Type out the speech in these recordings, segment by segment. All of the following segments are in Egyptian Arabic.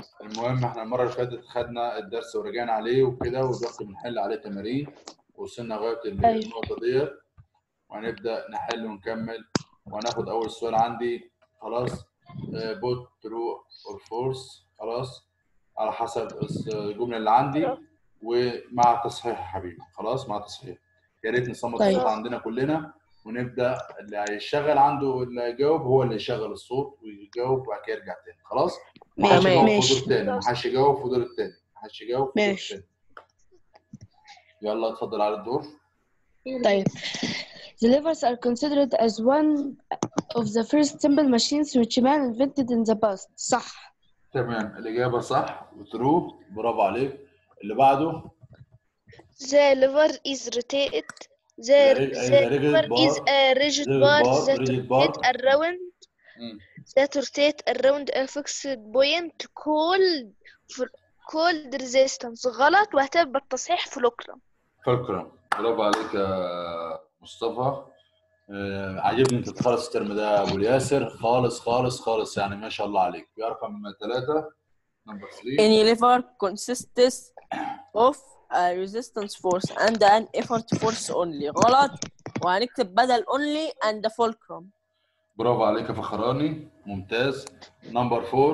المهم احنا المره اللي فاتت خدنا الدرس ورجعنا عليه وكده ودلوقتي بنحل عليه تمارين وصلنا لغايه ال- أيوة. النقطه ديت وهنبدا نحل ونكمل وهناخد اول سؤال عندي خلاص بوت ترو اور فورس خلاص على حسب الس- الجمله اللي عندي ومع تصحيح يا حبيبي خلاص مع تصحيح يا ريت نصمت طيب. الصوت عندنا كلنا ونبدا اللي هيشغل عنده اللي يجاوب هو اللي يشغل الصوت ويجاوب وبعد كده يرجع تاني خلاص محدش ماشي. يجاوب في ماشي. دور تاني محدش يجاوب في دور التاني محدش يجاوب في دور ماشي. التاني يلا اتفضل على الدور طيب The levers are considered as one of the first simple machines which man invented in the past صح تمام الإجابة صح وترو برافو عليك اللي بعده The lever is rotated. The, The rig- the the rigid lever is bar- a rigid rigid bar bar- that rigid bar. rotate around مم. that rotate around a fixed point called fl- called resistance غلط وهتبقى التصحيح فلوكرم فكرة برافو عليك يا مصطفى آه، عاجبني انت تخلص الترم ده يا ابو ياسر خالص خالص خالص يعني ما شاء الله عليك في رقم ثلاثة نمبر 3 Any lever consists of a resistance force and an effort force only غلط وهنكتب بدل only and fulcrum برافو عليك يا فخراني ممتاز نمبر 4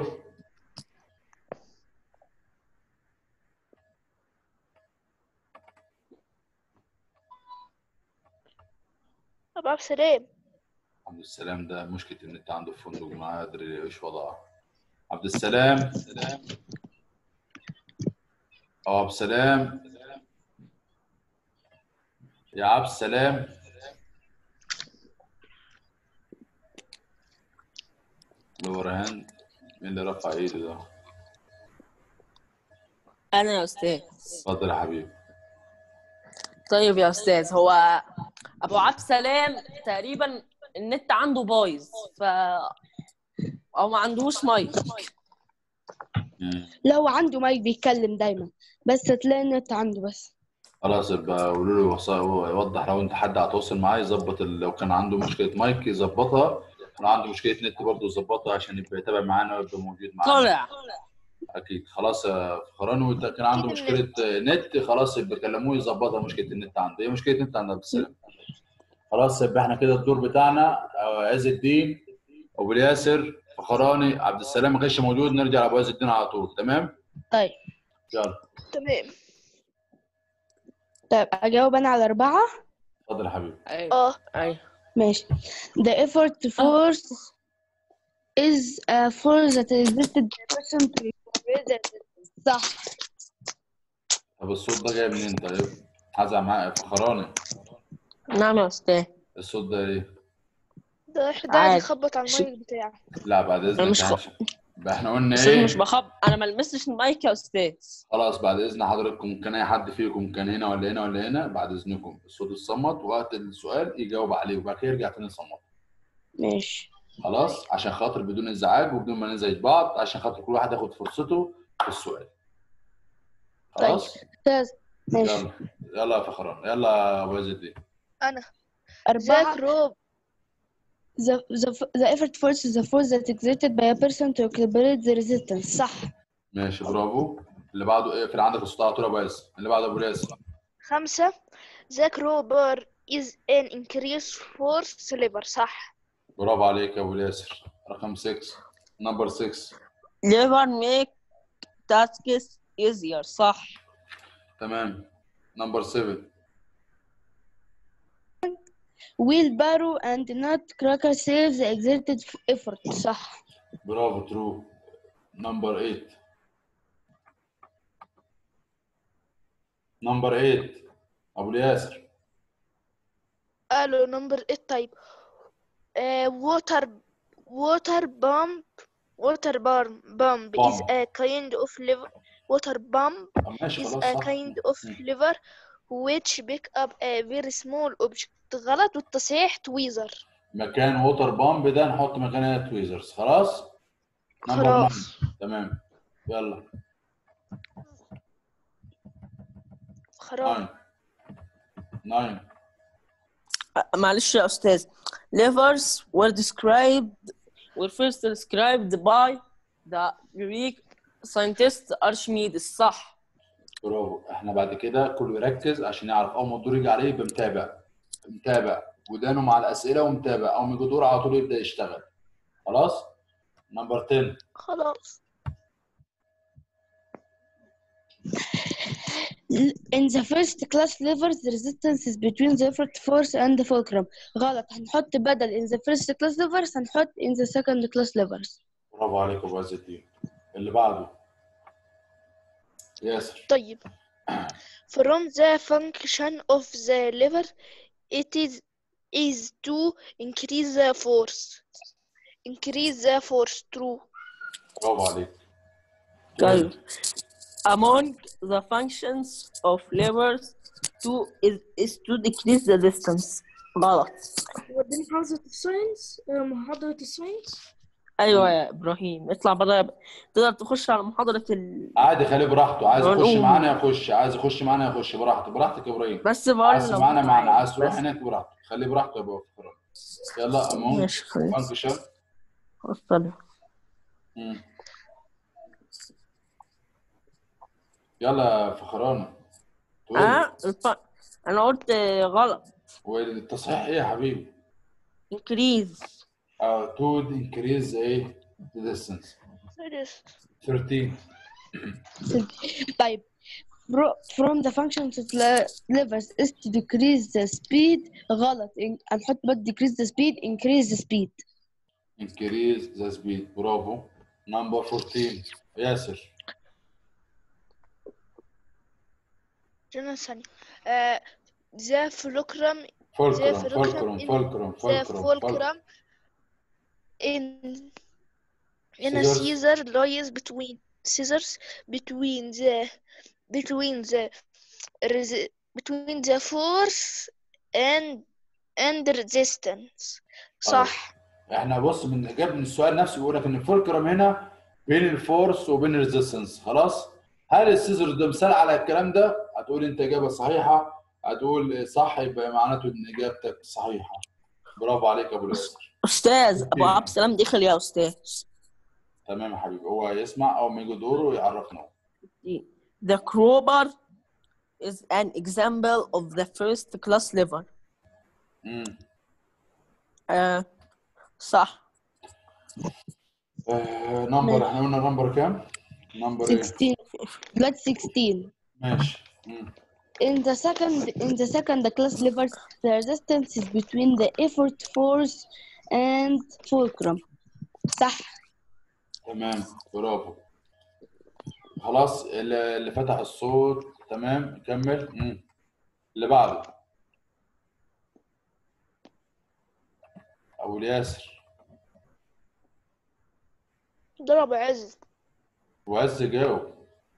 أبو عبد السلام عبد السلام ده مشكلة النت عنده في فندق ما ادري ايش وضعه عبد السلام أو عبد السلام يا عبد السلام لور هاند مين اللي رفع ايده ده؟ أنا يا أستاذ اتفضل يا حبيبي طيب يا أستاذ هو أبو عبد السلام تقريبا النت عنده بايظ ف أو ما عندهوش مايك مم. لو عنده مايك بيتكلم دايما بس تلاقي النت عنده بس خلاص يبقى قولوا له يوص- يوضح لو انت حد هتوصل معاه يظبط ال- لو كان عنده مشكلة مايك يظبطها لو عنده مشكلة نت برضه يظبطها عشان يبقى يتابع معانا ويبقى موجود معانا طلع اكيد خلاص يا فخران وانت كان عنده مشكله نت خلاص يبقى كلموه يظبطها مشكله النت عنده هي مشكله نت عند عبد السلام خلاص يبقى احنا كده الدور بتاعنا آه، عز الدين ابو ياسر فخراني عبد السلام ما كانش موجود نرجع لابو عز الدين على طول تمام طيب يلا تمام طيب أجاوب أنا على أربعة اتفضل يا حبيبي أيوه اه أيوه ماشي The effort force is a force that existed by a person to recover the resistance. صح طب الصوت ده جاي منين طيب؟ هزع معايا فخراني نعم يا أستاذ الصوت ده ايه؟ ده واحد قاعد عادي. يخبط على المايك بتاعه لا بعد اذنك مش يا خ- عشان- يبقى احنا قلنا أستاذ ايه؟ مش بخب أنا ما لمستش المايك يا أستاذ خلاص بعد اذن حضراتكم كان اي حد فيكم كان هنا ولا هنا ولا هنا بعد اذنكم الصوت يتصمت وقت السؤال يجاوب عليه وبعد كده يرجع تاني يصمت ماشي خلاص عشان خاطر بدون ازعاج وبدون ما نزعج بعض عشان خاطر كل واحد ياخد فرصته في السؤال خلاص أستاذ ماشي يلا يلا يا فخران يلا يا ابو عز الدين أنا أربعة ذاك روب the, the, the effort force is a force that exerted by a person to equilibrate the resistance صح ماشي برافو اللي بعده ايه في عندك الصوت على طول يا ابو ياسر اللي بعده ابو ياسر خمسة ذاك روبر is an increase force lever صح برافو عليك يا ابو ياسر رقم 6 نمبر 6 lever make tasks easier صح تمام نمبر 7 wheelbarrow and nutcracker save the exerted effort صح برافو ترو نمبر 8 نمبر 8 ابو ياسر قالوا نمبر 8 طيب ووتر ووتر بامب ووتر بامب is Pump. a kind of lever water pump طب ماشي is خلاص a صح kind of مم. lever which pick up a very small object غلط والتصحيح تويزر مكان ووتر بامب ده نحط مكانها تويزرز خلاص نمبر خلاص 9 تمام يلا خلاص 9 9 معلش يا أستاذ levers were described were first described by the Greek ساينتست ارشميدس صح برافو احنا بعد كده كله يركز عشان يعرف اول ما الدور يجي عليه يبقى متابع متابع ودانه مع الاسئله ومتابع اول ما يجي دور على طول يبدا يشتغل خلاص نمبر 10 خلاص In the first class levers the resistance is between the effort force and the fulcrum غلط هنحط بدل in the first class levers هنحط in the second class levers برافو عليك يا ابو عز الدين اللي بعده ياسر طيب from the function of the lever it is is to increase the force increase the force true برافو عليك طيب among the functions of levers to is, is to decrease the distance غلط وديني محافظة الساينس آه، محاضرة الساينس ايوه يا ابراهيم اطلع بره تقدر تخش على محاضره ال... عادي خليه براحته عايز يخش ونقوم. معانا يخش عايز يخش معانا يخش براحته براحتك يا ابراهيم بس بقول عايز لو معانا كنت معانا عايز عايز تروح بس. هناك براحته خليه براحته يا ابو فكرة يلا امون ماشي خلاص فانكشن اتفضل مم. يلا يا فخرانة تقول اه الف... انا قلت غلط والتصحيح ايه يا حبيبي؟ increase اه to increase ايه the distance 13 طيب Fro- from the functions of le- levers is to decrease the speed غلط إن- هنحط بس decrease the speed increase the speed increase the speed برافو number 14 ياسر جنة ثانية آه، the fulcrum فولكرم fulcrum فولكرم in- فولكرم the فولكرم fulcrum in in a Scissors. scissor lies between scissors between the between the resi- between the force and and resistance صح احنا بص من اجابه من السؤال نفسه بيقول لك ان الفولكرم هنا بين الفورس وبين الريزيستنس خلاص هل السيزر ده مثال على الكلام ده هتقول انت اجابه صحيحه هتقول صح يبقى معناته ان اجابتك صحيحه برافو عليك يا ابو ياسر استاذ ابو عبد السلام دخل يا استاذ تمام يا حبيبي هو يسمع اول ما يجي دوره يعرفنا the crowbar is an example of the first class lever امم آه صح آه نمبر احنا قلنا نمبر كام؟ نمبر ايه؟ 16 let's 16 ماشي مم. in the second in the second class levers the resistance is between the effort force and fulcrum صح تمام برافو خلاص اللي اللي فتح الصوت تمام كمل مم. اللي بعده ابو الياسر ضرب عز وعز جاوب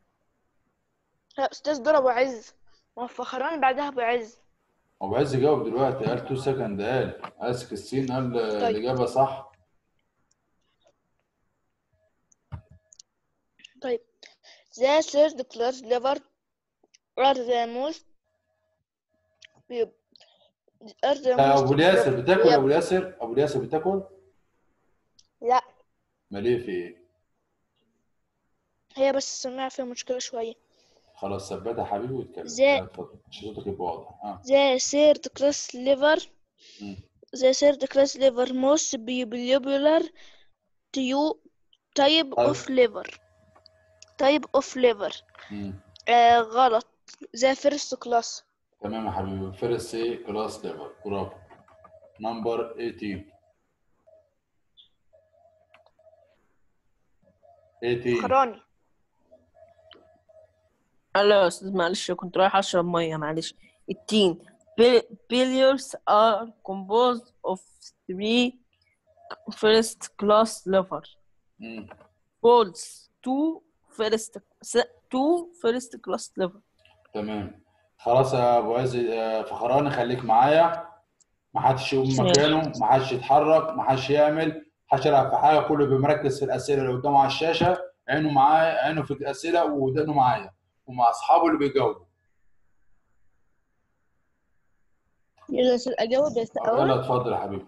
لا استاذ ضرب عز ما فخران بعدها ابو عز ابو عز جاوب دلوقتي قال 2 سكند قال اسك السين قال طيب. الاجابه صح طيب the third class lever are the most are the آه، most ابو الياسر بتاكل يب. ابو الياسر ابو الياسر بتاكل لا امال ايه في ايه هي بس السماعة فيها مشكلة شوية خلاص ثبتها يا حبيبي واتكلم زي- لا، اتفضل عشان صوتك يبقى واضح اه the third class lever مم. the third class lever most popular to you type طيب. of lever type of lever مم. آه غلط the first class تمام يا حبيبي فيرست ايه كلاس ليفر برافو نمبر 18 18 خراني لا يا استاذ معلش كنت رايح اشرب ميه معلش التين billiards are composed of three first class lever مم. balls two first two first class lever تمام خلاص يا ابو عز آه، فخراني خليك معايا ما حدش يقوم ماشي. مكانه ما حدش يتحرك ما حدش يعمل ما حدش يلعب في حاجه كله بيبقى مركز في الاسئله اللي قدامه على الشاشه عينه معايا عينه في الاسئله ودانه معايا ومع اصحابه اللي بيجاوبوا يلا عشان اجاوب بس يلا اول اتفضل يا حبيبي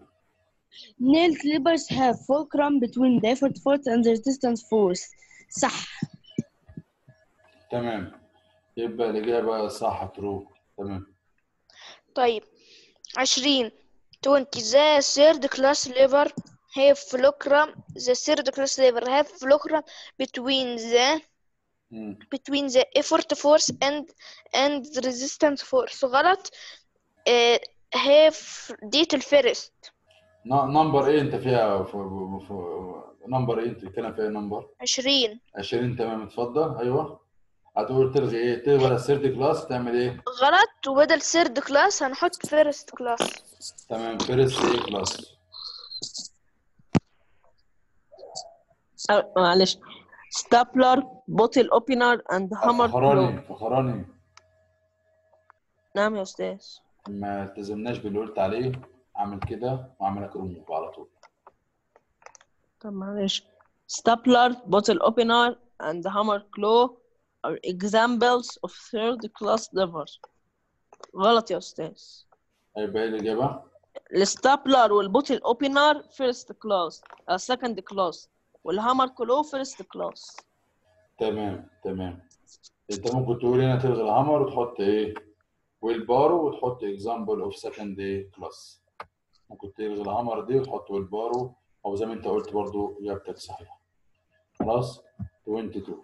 nail clippers have fulcrum between the effort force and the resistance force صح تمام يبقى الإجابة صح ترو تمام طيب عشرين 20 the third class lever have fulcrum the third class lever have fulcrum between the مم. between the effort force and and the resistance force غلط آه have ديت الفيرست نمبر ايه انت فيها ف... ف... نمبر ايه انت بتتكلم فيها نمبر عشرين 20 تمام اتفضل ايوه هتقول تلغي ايه تلغي السيرد كلاس تعمل ايه غلط وبدل third class هنحط first class تمام فيرست ايه كلاس آه، معلش stapler bottle opener and hammer claw فخراني فخراني نعم يا استاذ ما التزمناش باللي قلت عليه اعمل كده واعمل لك ريموف على طول طب معلش stapler bottle opener and hammer claw are examples of third class levers غلط يا استاذ هيبقى ايه الاجابه الستابلر والبوتل اوبنر فيرست كلاس سكند كلاس والهامر كلو فيرست كلاس تمام تمام انت ممكن تقول هنا تلغي الهامر وتحط ايه ويل بارو وتحط اكزامبل اوف سكند ايه كلاس ممكن تلغي الهامر دي وتحط ويل بارو او زي ما انت قلت برضو اجابتك صحيحه خلاص 22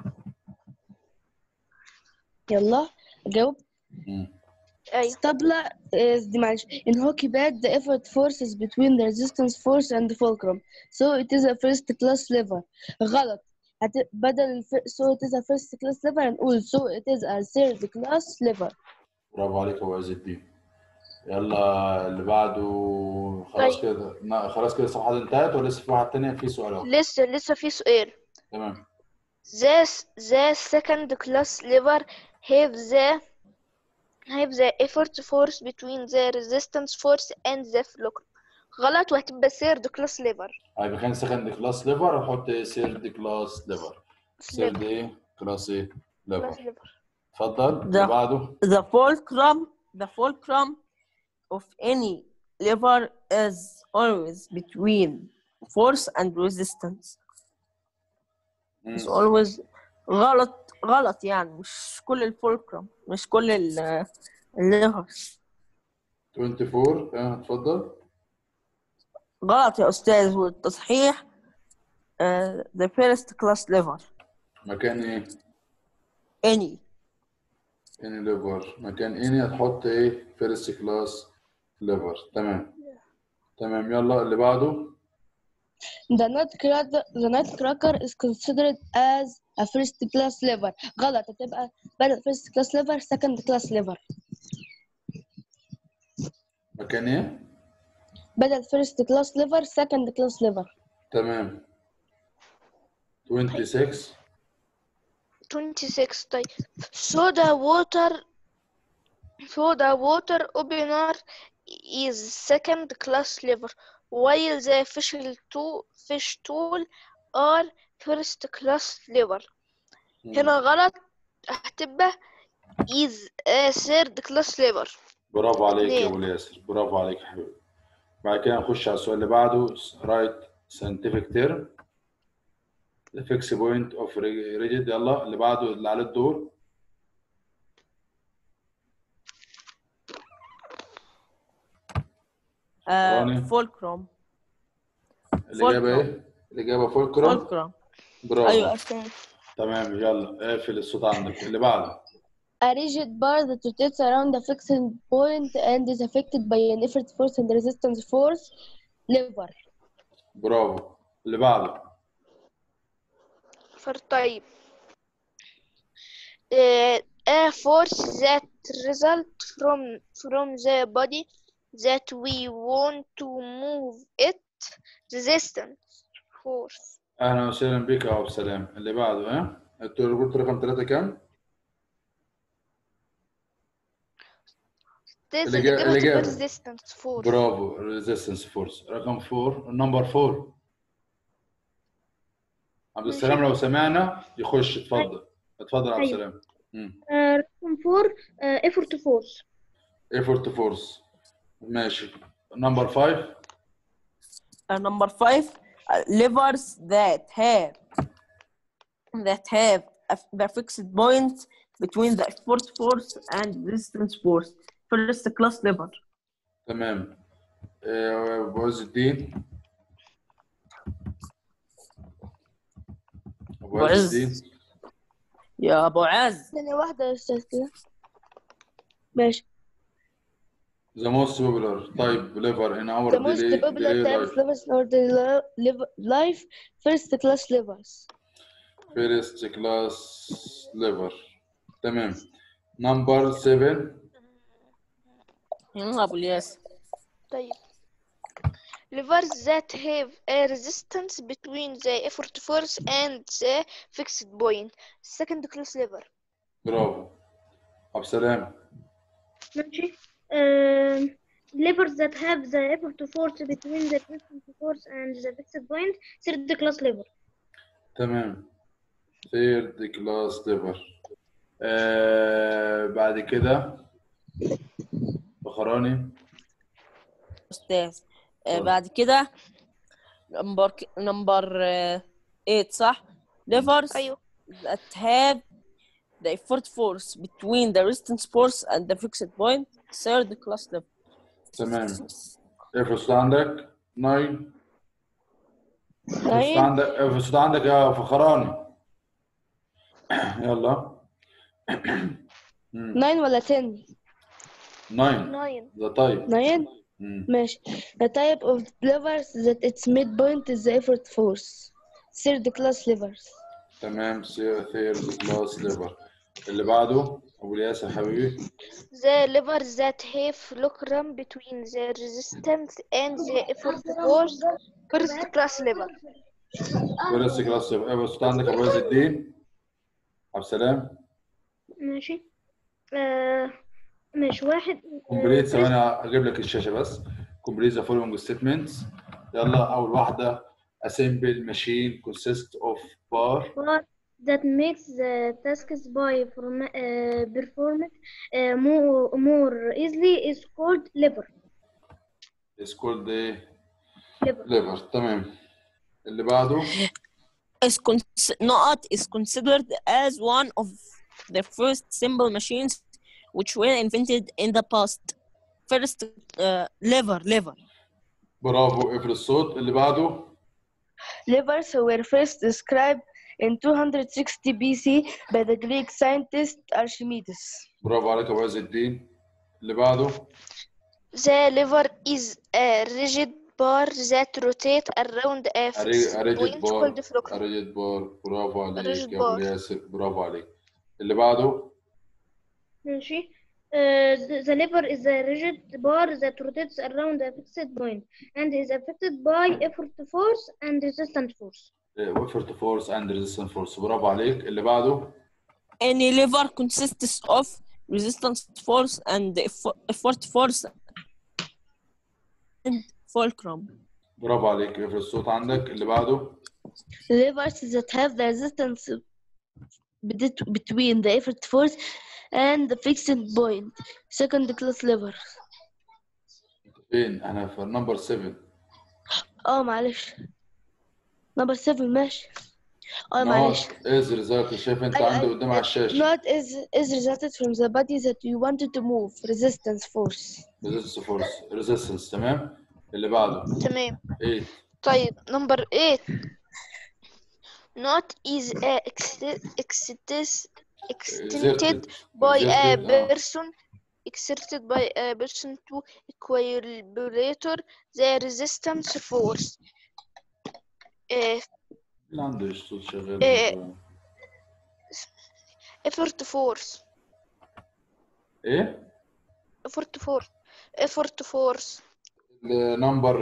يلا جاوب مم. أيوة Stabler is the معلش in hockey bad the effort force is between the resistance force and the fulcrum so it is a first class lever غلط هت... بدل الف... so it is a first class lever هنقول so it is a third class lever برافو عليك يا ابو عز الدين يلا اللي بعده خلاص طيب. كده نا- خلاص كده الصفحه دي انتهت ولا لسه في واحد تاني في سؤال اهو لسه لسه في سؤال تمام the the second class lever have the have the effort force between the resistance force and the fulcrum غلط وهتبقى third class lever هيبقى كان سكند كلاس ليفر احط ايه سيرد كلاس ليفر سيرد ايه كلاس ايه class ليفر lever اتفضل اللي ده. بعده The fulcrum the fulcrum of any lever is always between force and resistance مم. is always غلط غلط يعني مش كل الفولكرم مش كل ال الليفرز 24 اه اتفضل غلط يا أستاذ والتصحيح uh, the first class lever مكان ايه any اني ليفر مكان اني هتحط ايه فيرست كلاس ليفر تمام تمام يلا اللي بعده the nutcracker the nutcracker is considered as a first class lever غلط هتبقى بدل first class lever second class lever مكان ايه بدل first class lever second class lever تمام 26 26 طيب soda water soda water opener is second class lever while the fish tool fish tool are first class lever هنا غلط هتبقى is a third class lever برافو عليك يا اثنين. ابو ياسر برافو عليك يا حبيبي بعد كده نخش على السؤال اللي بعده رايت ساينتفك تيرم فيكس بوينت اوف ريجيد يلا اللي بعده اللي عليه الدور uh, راني. fulcrum الاجابه فولكرم. ايه؟ الاجابه فولكرم fulcrum برافو أيوة أستاذ تمام يلا اقفل الصوت عندك اللي بعده A rigid bar that rotates around a fixed point and is affected by an effort force and resistance force lever. برافو اللي بعده طيب uh, a force that result from from the body that we want to move it resistance force اهلا وسهلا بك يا ابو سلام اللي بعده ها انت قلت رقم ثلاثة كام؟ this اللي جا- is اللي جا- resistance force برافو ريزيستنس فورس رقم 4 نمبر 4 عبد السلام لو سمعنا يخش اتفضل اتفضل عبد أيوة. السلام امم رقم 4 effort force ايفورت فورس ماشي نمبر 5 uh, number five uh, levers that have that have f- the fixed point between the effort force and resistance force first class lever تمام آه، بعز الدين ابو عز بعز. الدين يا ابو عز ثانية واحدة يا أستاذ كده ماشي the most popular type liver in our The most daily, popular daily type life of livers in our daily li- liv- life first class livers first class liver تمام number 7 يلا ابو الياس طيب levers that have a resistance between the effort force and the fixed point second class lever برافو عبد السلام ماشي um, levers that have the effort force between the resistance force and the fixed point third class lever تمام third class liver آه بعد كده بخراني استاذ آه طيب. بعد كده نمبر نمبر 8 صح levers أيوه that have the effort force between the resistance force and the fixed point third class lever تمام افرض عندك 9 افرض ناين عندك افرض عندك يا فخراني يلا ناين ولا 10 9 9 ذا طيب ناين ماشي the type of levers that its midpoint is the effort force third class levers تمام ثيرد كلاس ليفر اللي بعده ابو الياس يا حبيبي the levers that have fulcrum between the resistance and the effort force first class lever فيرست كلاس ليفر افرض عندك ابو عز الدين عبد السلام ماشي آه ماشي واحد كومبليت ثواني اجيب لك الشاشه بس كومبليت ذا فولوينج ستيتمنتس يلا اول واحده assemble machine consists of bar part that makes the tasks by form, uh, performed uh, more, more easily is called lever is called the lever lever تمام اللي بعده is cons- not is considered as one of the first simple machines which were invented in the past. First, uh, lever, lever. برافو اقفل الصوت اللي بعده levers were first described in 260 BC by the Greek scientist Archimedes برافو عليك يا ابو عز الدين اللي بعده the lever is a rigid bar that rotate around a fixed اريجد point بار called fulcrum اريجد بار برافو عليك Rigid يا ابو bar. ياسر برافو عليك اللي بعده ماشي Uh, the, the lever is a rigid bar that rotates around a fixed point and is affected by effort force and resistance force. effort force and resistance force برافو عليك اللي بعده Any lever consists of resistance force and effo- effort force and fulcrum. برافو عليك اقفل الصوت عندك اللي بعده levers that have the resistance bet- between the effort force and the fixed point second class lever فين انا في نمبر 7 اه معلش نمبر 7 ماشي اه معلش not از ريزلت شايف انت I- عندي I- قدام على الشاشه not is is resulted from the body that you wanted to move resistance force resistance force resistance تمام اللي بعده تمام 8 طيب number 8 not is a ex- exist- extended by a Exerted, آه. person exerted by a person to equilibrate the resistance force uh, اللي عنده الصوت شغال إيه. effort force ايه effort force effort force نمبر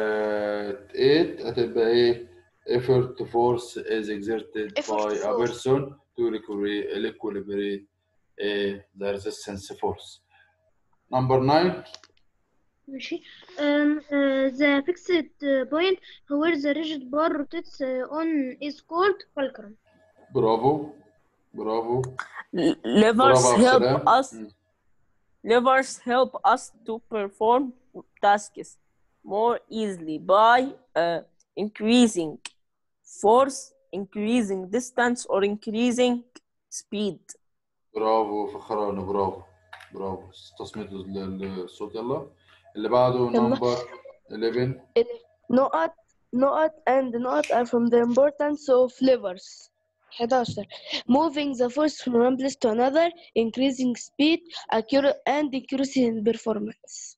8 هتبقى ايه effort force is exerted Effort by a force. person to equili- equilibrate eh, the resistance force number 9 ماشي um, uh, the fixed uh, point where the rigid bar rotates uh, on is called fulcrum. برافو برافو L- levers برافو عبد help السلام. us levers help us to perform tasks more easily by uh, increasing force, increasing distance, or increasing speed برافو فخراني برافو برافو تصميت ال- ال- الصوت يلا اللي بعده يلا. نمبر 11 نقط نقط and نقط are from the importance of levers 11 moving the force from one place to another increasing speed accuracy and accuracy in performance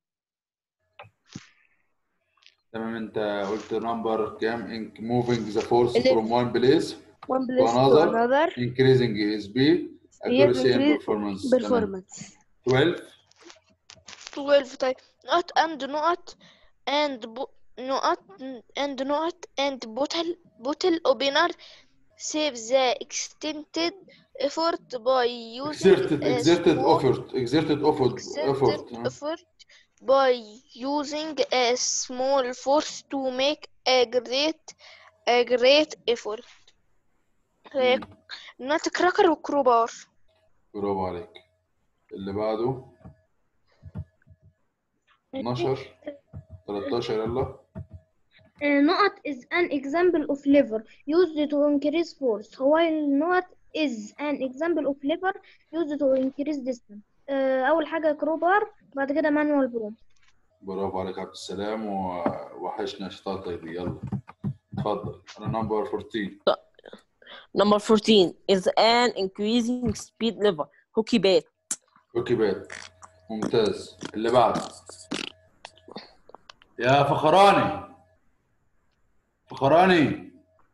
تمام انت قلت نمبر كام In- moving the force 11. from one place one place to another. another increasing speed accuracy and increase performance تمام. performance 12 12 طيب نقط and نقط and bo- نقط and نقط and bottle bottle opener save the extended effort by using exerted a exerted small- effort exerted effort effort exerted effort by using a small force to make a great a great effort مم. نوت كراكر وكروبار برافو عليك اللي بعده 12 13 يلا Uh, نقط is an example of lever used to increase force while نقط is an example of lever used to increase distance uh, أول حاجة كروبار بعد كده مانوال بروم برافو عليك عبد السلام ووحشنا شطاطة دي يلا اتفضل انا نمبر 14 number 14 is an increasing speed lever hockey bat اوكي بات ممتاز اللي بعده يا فخراني فخراني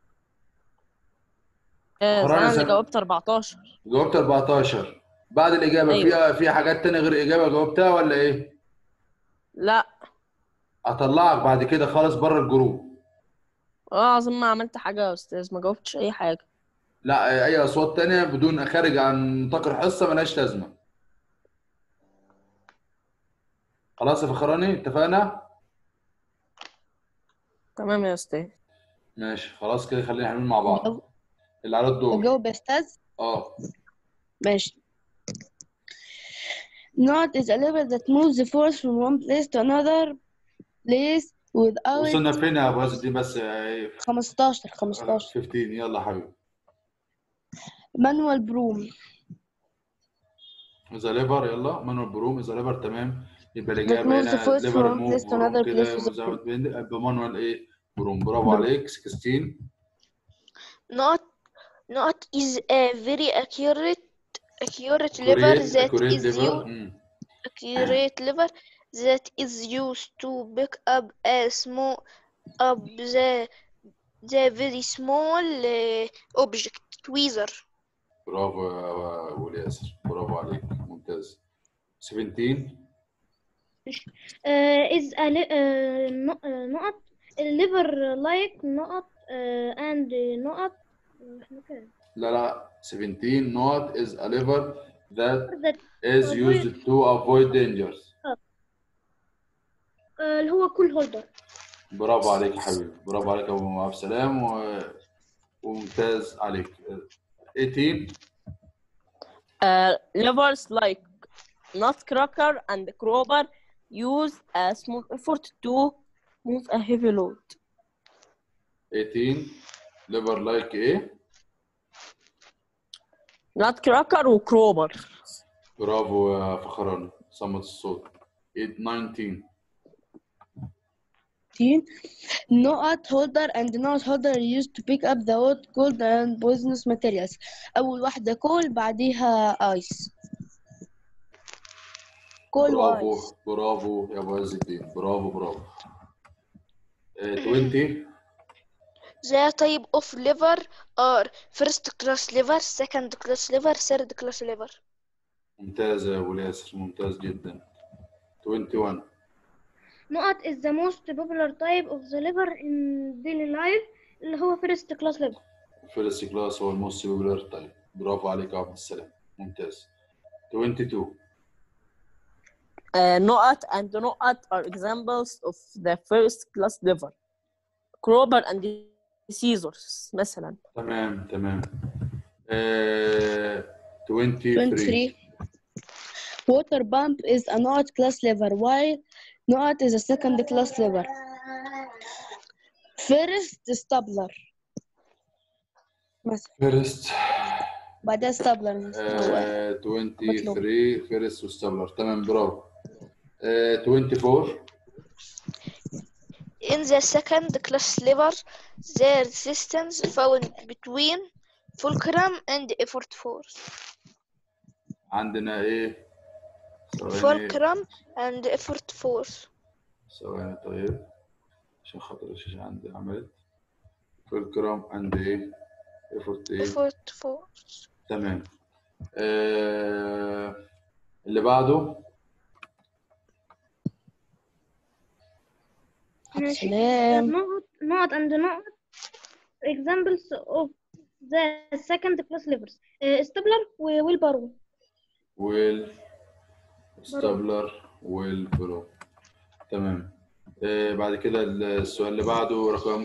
yes, انا قرآن اللي سنة. جاوبت 14 جاوبت 14 بعد الاجابه أيوة. فيها في حاجات تانية غير اجابه جاوبتها ولا ايه لا اطلعك بعد كده خالص بره الجروب اه اظن ما عملت حاجه يا استاذ ما جاوبتش اي حاجه لا اي اصوات تانية بدون خارج عن نطاق الحصه ملهاش لازمه خلاص يا فخراني اتفقنا تمام يا استاذ ماشي خلاص كده خلينا نعمل مع بعض أجاوب- اللي على الدور أجاوب يا أستاذ اه ماشي Not is a lever that moves the force from one place to another place without وصلنا فين يا ابو عز الدين بس ايه 15 15 15 يلا يا حبيبي manual broom اذا ليفر يلا مانوال بروم اذا ليفر تمام يبقى That الاجابه moves the هنا force ليفر from موف place to another كده place with a مزود بين- يبقى مانوال ايه بروم برافو بروم. عليك 16 Not not is a very accurate accurate lever كوريت that كوريت is ليفر used مم. accurate lever that is used to pick up a small up the the very small uh, object tweezer برافو يا ابو ياسر برافو عليك ممتاز 17 uh, is a li- uh, no- uh, نقط lever like نقط uh, and نقط إحنا كده. لا لا 17 not is a lever that that is Avoid- used to avoid dangers uh, اللي هو كول هولدر برافو عليك يا حبيبي برافو عليك يا ابو عبد السلام و... وممتاز عليك 18 Uh, levers like nutcracker and crowbar use a small effort to move a heavy load. 18 liver like ايه nutcracker وكروبر برافو يا فخران صمت الصوت 19 نقط holder and nut holder are used to pick up the hot cold and poisonous materials أول واحدة coal بعديها ice coal برافو ice برافو يا ابو عز الدين برافو برافو آه، 20 The type of lever are first class lever, second class lever, third class lever. ممتاز يا ابو ياسر ممتاز جدا 21 نقط is the most popular type of the lever in daily life اللي هو first class lever فيرست كلاس هو الموست بوبولار تايب برافو عليك يا عبد السلام ممتاز 22 Uh, نقط and نقط are examples of the first class lever. crowbar and scissors مثلا. تمام تمام آه، 23 23 water pump is a not class lever while not is a second class lever first stapler مثلا فيرست بعدها ستابلر آه 23 فيرس وستابلر تمام برافو آه 24 In the second class lever, the resistance found between fulcrum and effort force. عندنا ايه؟ ثواني Fulcrum and effort force. ثواني طيب عشان خاطر الشاشة عندي عملت فولكرام عند ايه؟ ايفورت ايه؟ Effort force. تمام آه اللي بعده ماشي سلام نقط نقط and نقط examples of the second class levers uh, stapler وويل بارو ويل ستابلر ويل برو تمام آه بعد كده السؤال اللي بعده رقم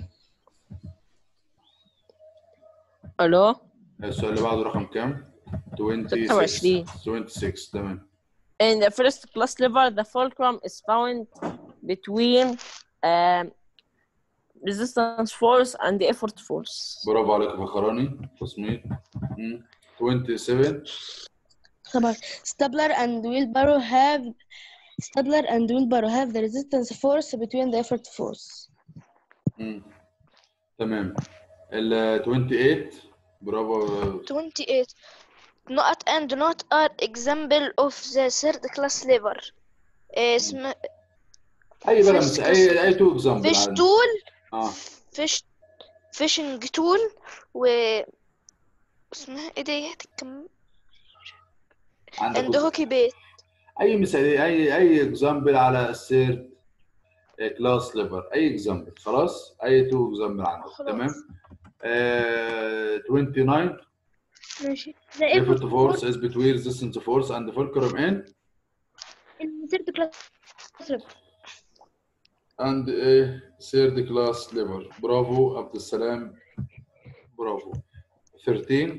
الو السؤال اللي بعده رقم كام؟ 26 26. 26 تمام In the first class lever, the fulcrum is found between um, resistance force and the effort force. برافو عليك يا فخراني تصميم مم. 27 طبعا ستابلر and wheelbarrow have Stadler and wheelbarrow have the resistance force between the effort force. مم. تمام ال 28 برافو 28 نقط and not are example of the third class lever اسم اي بقى First مس- class. اي اي تو اكزامبل fish tool اه fish fishing tool و اسمها ايه ديت كم عندك and hockey bait اي مثال اي اي اكزامبل على السيرد كلاس ليفر اي اكزامبل خلاص اي تو اكزامبل عندك خلاص. تمام آه 29 ماشي the effort effort force force is between resistance force and fulcrum in in third class lever and a third class lever برافو عبد السلام برافو 13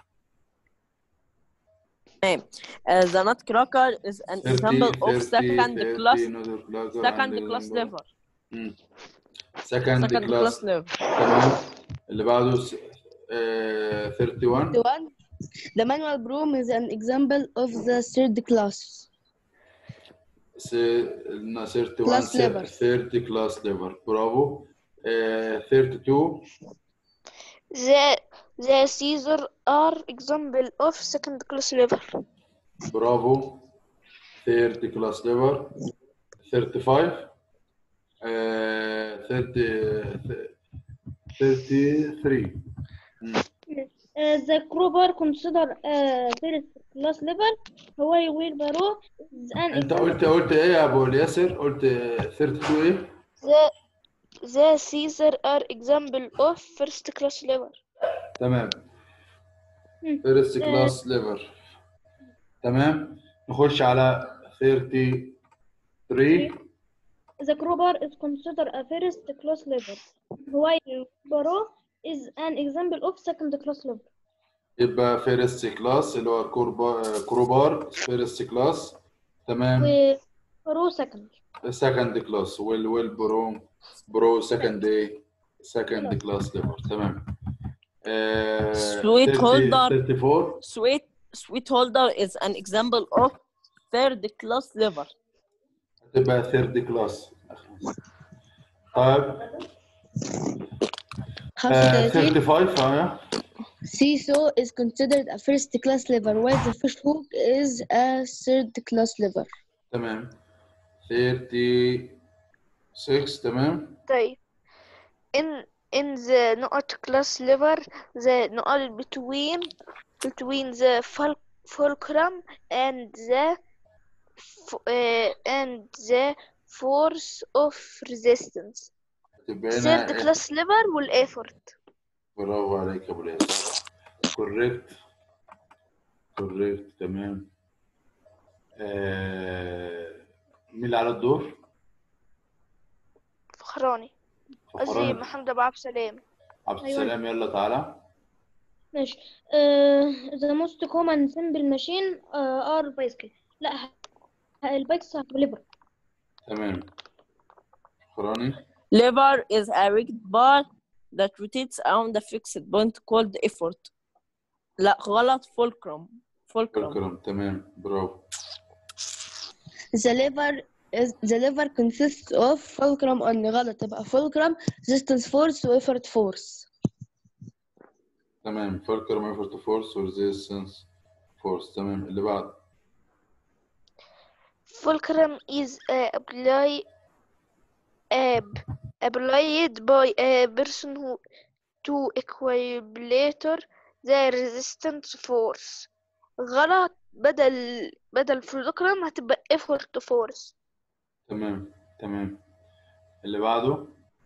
Uh, the nutcracker is an 30 example of 30 second 30 class nutcracker second and class the- lever. مم. second Second class class lever. تمام اللي بعده س- آه 31 The one, the manual broom is an example of the third class. س- قلنا 31 Class lever. 30 class lever برافو آه 32 the the Caesar are example of second class lever برافو 30 class lever 35 آه 30 33 مم. Uh, the crowbar consider uh, first class lever هو wheelbarrow is an انت example قلت قلت ايه يا ابو الياسر قلت آه، 32 ايه the the Caesar are example of first class lever تمام مم. فيرست آه. كلاس ليفر تمام نخش على 33 The crowbar is considered a first class lever while wheelbarrow is an example of second class lever يبقى فيرست كلاس اللي هو كوربا كروبار فيرست كلاس تمام wheelbarrow second سكند كلاس ويل ويل برو برو سكند ايه سكند كلاس ليفر تمام آه، Sweet 30 holder. 34 Sweet sweet holder is an example of third class lever. تبقى ثيرد كلاس طيب آه، 35 35 اه Seesaw is considered a first class lever while the fish hook is a third class lever. تمام 36 تمام طيب in in the نقط class lever the نقط between between the ful- fulcrum and the f- uh, and the force of resistance تبقى third هنا class lever والeffort برافو عليك يا ابو الياس كوريكت كوريكت تمام آه... مين اللي على الدور؟ فخراني قصدي فخران محمد ابو عبد السلام عبد أيوة. السلام يلا تعالى ماشي uh, the most common simple machine uh, are bicycle لا ه- ه- البايكس lever تمام فخراني Lever is a rigged bar that rotates around a fixed point called effort. لا غلط فولكرم فولكرم فولكرم تمام برافو The liver is the liver consists of fulcrum only غلط تبقى fulcrum resistance force و effort force تمام فولكرم ايفورت فورس وريزيستنس فورس تمام اللي بعد fulcrum is uh, apply ab applied by a person who to equilibrator the resistance force غلط بدل بدل fulcrum هتبقى effort force تمام تمام اللي بعده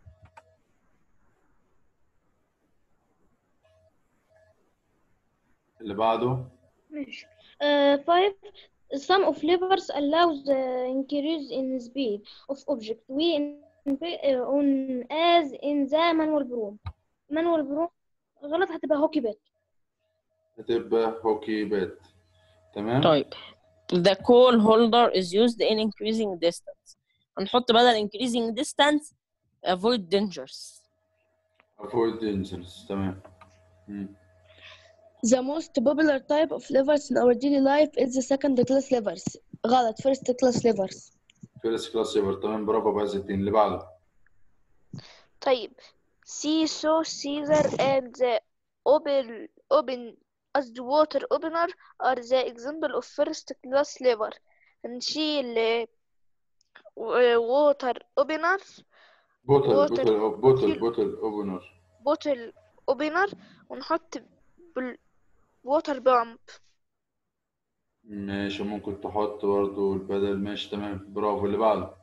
اللي بعده ماشي uh, five some of levers allows the increase in speed of object we in, uh, on as in the manual broom manual broom غلط هتبقى هوكي بات هتبقى هوكي بات تمام طيب the coal holder is used in increasing distance هنحط بدل increasing distance avoid dangers avoid dangers تمام مم. The most popular type of levers in our daily life is the second class levers غلط first class levers فيرست كلاس ليفر تمام برافو ابو عز الدين اللي بعده طيب see so Caesar and the open open as the water opener are the example of first class lever هنشيل آه، و- water opener بوتل Water. بوتل بوتل بوتل اوبنر bottle opener ونحط بال water pump ماشي ممكن تحط برضه البدل ماشي تمام برافو اللي بعده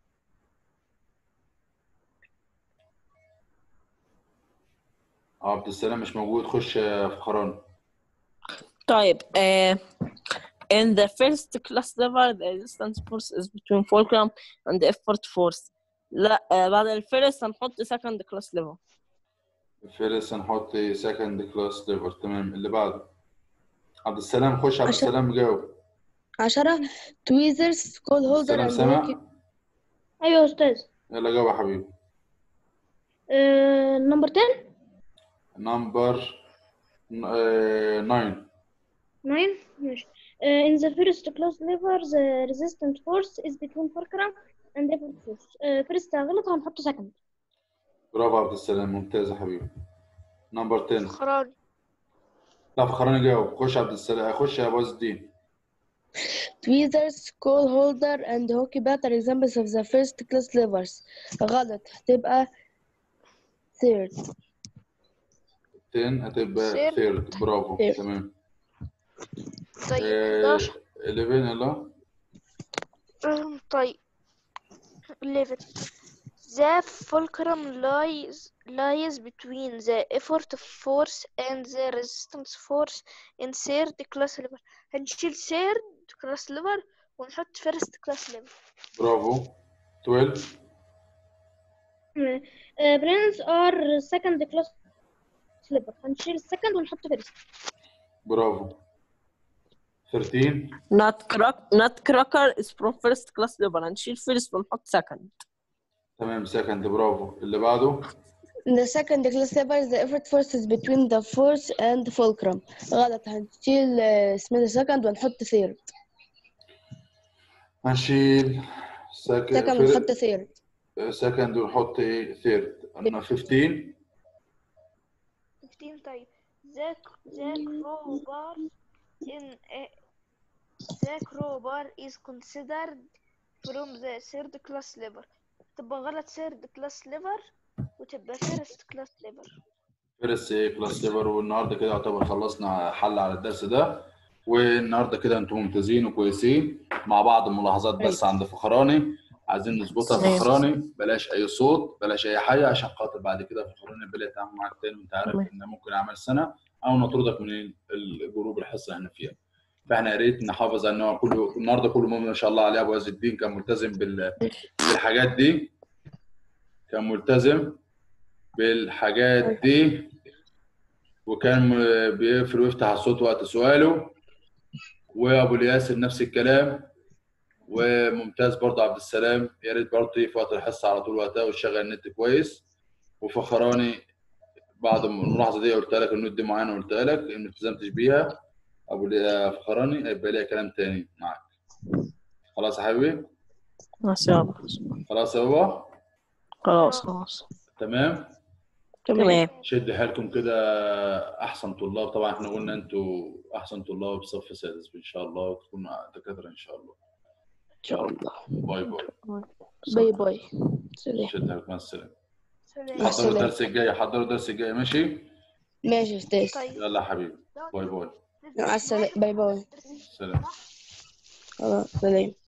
عبد السلام مش موجود خش يا فخران طيب uh, in the first class lever the resistance force is between fulcrum and the effort force لا uh, بعد الفيرست هنحط second class lever فارس هنحط سكند كلاس ليفر تمام اللي بعده عبد السلام خش عبد عشان- السلام جاوب عشرة tweezers call holder السلام and سامع hockey ايوه يا استاذ يلا جاوب يا حبيبي نمبر 10 نمبر 9 9 ماشي Uh, in the first class lever the resistance force is between fulcrum and effort force uh, first غلط هنحط second برافو عبد السلام ممتاز يا حبيبي نمبر 10 فخران لا فخراني جاوب خش عبد السلام خش يا ابو عز الدين tweezers call holder and hockey bat are examples of the first class levers غلط هتبقى third 10 هتبقى Third. ثيرد برافو Third. تمام طيب آه، 11 11 يلا أم، طيب 11 The fulcrum lies lies between the effort force and the resistance force in third class lever هنشيل third class lever ونحط first class lever برافو 12 uh, brains are second class lever هنشيل second ونحط first برافو 13 nutcrack nutcracker is from first class lever هنشيل first ونحط second تمام سكند برافو اللي بعده In the second class lever the effort force is between the force and fulcrum غلط هنشيل آه، اسمه ده second ونحط third هنشيل second ونحط سكند third سكند ونحط ايه ثيرد قلنا 15 15 طيب the the crowbar in a, the crowbar is considered from the third class lever تبقى غلط third class lever وتبقى first class lever فيرست ايه كلاس ليفر والنهارده كده يعتبر خلصنا حل على الدرس ده والنهارده كده انتم ممتازين وكويسين مع بعض الملاحظات بس عند فخراني عايزين نظبطها تمام. فخراني بلاش اي صوت بلاش اي حاجه عشان خاطر بعد كده فخراني بلا يتعامل معاك تاني وانت عارف تمام. ان ممكن اعمل سنه او نطردك من الجروب الحصه اللي احنا فيها فاحنا يا ريت نحافظ على ان هو كله النهارده كله مؤمن ما شاء الله عليه ابو عز الدين كان ملتزم بال... بالحاجات دي كان ملتزم بالحاجات دي وكان م- بيقفل ويفتح الصوت وقت سؤاله وابو الياسر نفس الكلام وممتاز برضه عبد السلام يا ريت برضه في وقت الحصه على طول وقتها وتشغل النت كويس وفخراني بعد ما الملاحظه دي قلت لك النوت دي معينه قلت لك ان ما التزمتش بيها ابو ال- فخراني هيبقى ليها كلام تاني معاك خلاص يا حبيبي ما شاء الله خلاص يا بابا خلاص خلاص تمام تمام شد حيلكم كده احسن طلاب طبعا احنا قلنا انتوا احسن طلاب في صف سادس ان شاء الله وتكونوا دكاتره ان شاء الله ان شاء الله باي باي باي باي سلام شد حيلكم مع السلامه سلام حضروا السلامة. الدرس الجاي حضروا الدرس الجاي ماشي ماشي يا استاذ طيب يلا يا حبيبي باي باي مع السلامة باي باي سلام خلاص سلام